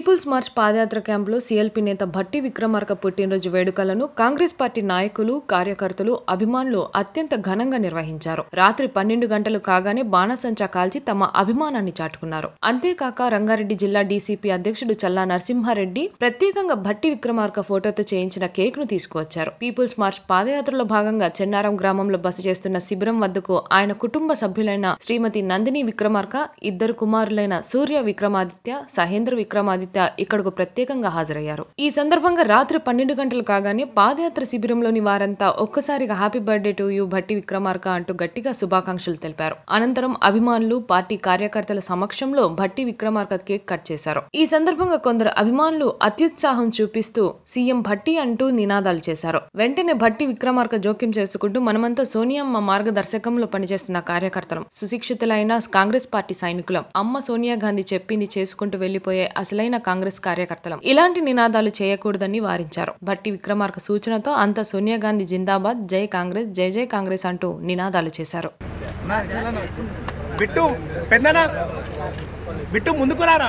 peoples March పాదయాత్ర క్యాంపులో CLP నేత భట్టి విక్రమార్క పుట్టినరోజు వేడుకలను కాంగ్రెస్ పార్టీ నాయకులు కార్యకర్తలు అభిమానులు అత్యంత ఘనంగా నిర్వహించారు రాత్రి పన్నెండు గంటలు కాగానే బాణసంచా కాల్చి తమ అభిమానాన్ని చాటుకున్నారు అంతేకాక రంగారెడ్డి జిల్లా డీసీపీ అధ్యక్షుడు చల్లా నరసింహారెడ్డి ప్రత్యేకంగా భట్టి విక్రమార్క ఫోటోతో చేయించిన కేక్ ను తీసుకువచ్చారు పీపుల్స్ మార్చ్ పాదయాత్రలో భాగంగా చెన్నారం గ్రామంలో బస చేస్తున్న శిబిరం వద్దకు ఆయన కుటుంబ సభ్యులైన శ్రీమతి నందిని విక్రమార్క ఇద్దరు కుమారులైన సూర్య విక్రమాదిత్య సహేంద్ర విక్రమాదిత్య ఇక్కడకు ప్రత్యేకంగా హాజరయ్యారు ఈ సందర్భంగా రాత్రి పన్నెండు గంటలు కాగానే పాదయాత్ర శిబిరంలోని వారంతా ఒక్కసారిగా happy birthday to you Bhatti Vikramarka అంటూ గట్టిగా శుభాకాంక్షలు తెలిపారు అనంతరం అభిమానులు పార్టీ కార్యకర్తల సమక్షంలో భట్టి విక్రమార్క కేక్ కట్ చేశారు ఈ సందర్భంగా కొందరు అభిమానులు అత్యుత్సాహం చూపిస్తూ సీఎం భట్టి అంటూ నినాదాలు చేశారు వెంటనే భట్టి విక్రమార్క జోక్యం చేసుకుంటూ మనమంతా సోనియమ్మ మార్గదర్శకంలో పనిచేస్తున్న కార్యకర్తలం సుశిక్షితులైన కాంగ్రెస్ పార్టీ సైనికులం అమ్మ సోనియా గాంధీ చెప్పింది చేసుకుంటూ వెళ్లిపోయే అసలైన కాంగ్రెస్ కార్యకర్తలం ఇలాంటి నినాదాలు చేయకూడదని వారించారు భట్టి విక్రమార్క సూచనతో అంతా సోనియా గాంధీ జిందాబాద్ జై కాంగ్రెస్ జై జై కాంగ్రెస్ అంటూ నినాదాలు చేశారు బిట్టు పెద్దనా బిట్టు ముందుకు రారా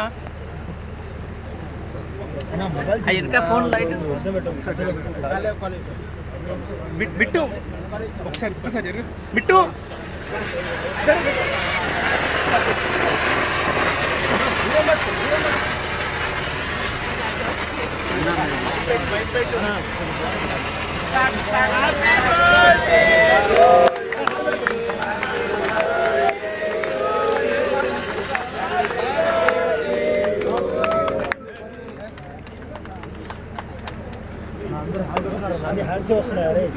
వెనక ఫోన్ లైట్ బిట్- బిట్టు ఒకసారి ఒకసారి జరుగు బిట్టు అన్ని హ్యాండ్స్ వస్తున్నాయి అరే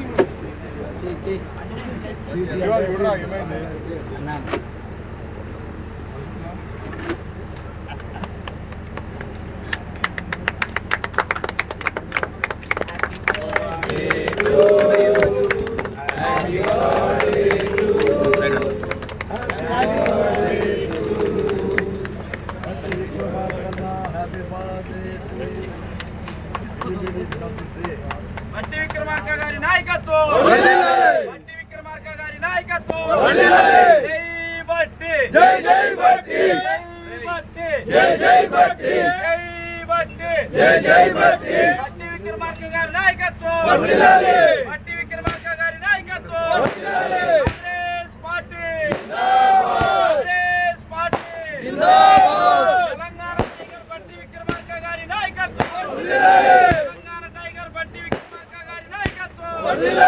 బట్టి విక్రమార్క గారి నాయకత్వం బట్టి విక్రమార్క గారి నాయకత్వం జై బట్టి జై జై బట్టి జై బట్టి జై జై బట్టి జై బట్టి జై జై బట్టి బట్టి విక్రమార్క గారి నాయకత్వం బట్టి విక్రమార్క గారి నాయకత్వం Congress party Congress party Telangana tiger Bhatti Vikramarka గారి నాయకత్వం తెలంగాణ టైగర్ బట్టి విక్రమార్క గారి నాయకత్వం